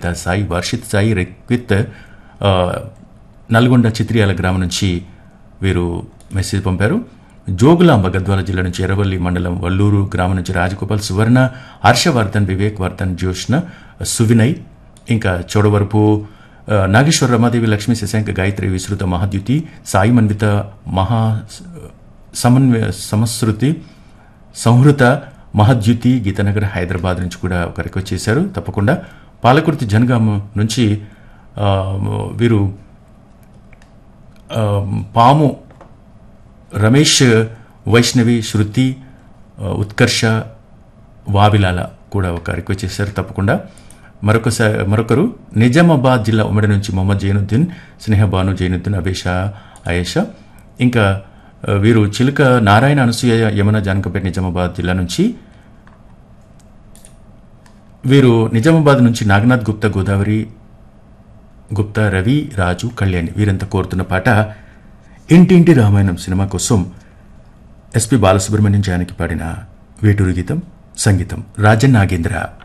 సంగీత సాయి వర్షిత్ సాయి రిక్విత్ ఆ, నల్గొండ చిత్రియాల గ్రామం నుంచి వీరు మెసేజ్ పంపారు జోగులాంబ గద్వాల జిల్లా నుంచి ఎర్రవల్లి మండలం వల్లూరు గ్రామం నుంచి రాజగోపాల్ సువర్ణ హర్షవర్ధన్ వివేక్ వర్ధన్ జ్యోష్ణ సువినయ్ ఇంకా చోడవరపు ఆ, నాగేశ్వర రమాదేవి లక్ష్మీ శశాంక గాయత్రి విస్తృత మహాద్యుతి సాయి మన్విత మహా సమన్వయ సమశ్రుతి సంహృత మహద్యుతి గీతానగర్ హైదరాబాద్ నుంచి కూడా ఒక రిక్వెస్ట్ చేశారు తప్పకుండా పాలకుర్తి జనగామ నుంచి ఆ, వీరు ఆ, పాము రమేష్ వైష్ణవి శృతి ఆ, ఉత్కర్ష వావిలాల కూడా ఒక రిక్వెస్ట్ చేశారు తప్పకుండా మరొకసారి మరొకరు నిజామాబాద్ జిల్లా ఉమ్మడి నుంచి మొహమ్మద్ జైనుద్దీన్ స్నేహబాను జైనుద్దీన్ అబేషా అయేషా ఇంకా ఆ, వీరు చిలుక నారాయణ అనసూయ యమున జానకపేట నిజామాబాద్ జిల్లా నుంచి వీరు నిజామాబాద్ నుంచి నాగనాథ్ గుప్తా గోదావరి గుప్తా రవి రాజు కళ్యాణి వీరంతా కోరుతున్న పాట ఇంటింటి రామాయణం సినిమా కోసం ఎస్పి బాలసుబ్రహ్మణ్యం జానకి పాడిన వేటూరు గీతం సంగీతం రాజన్ నాగేంద్ర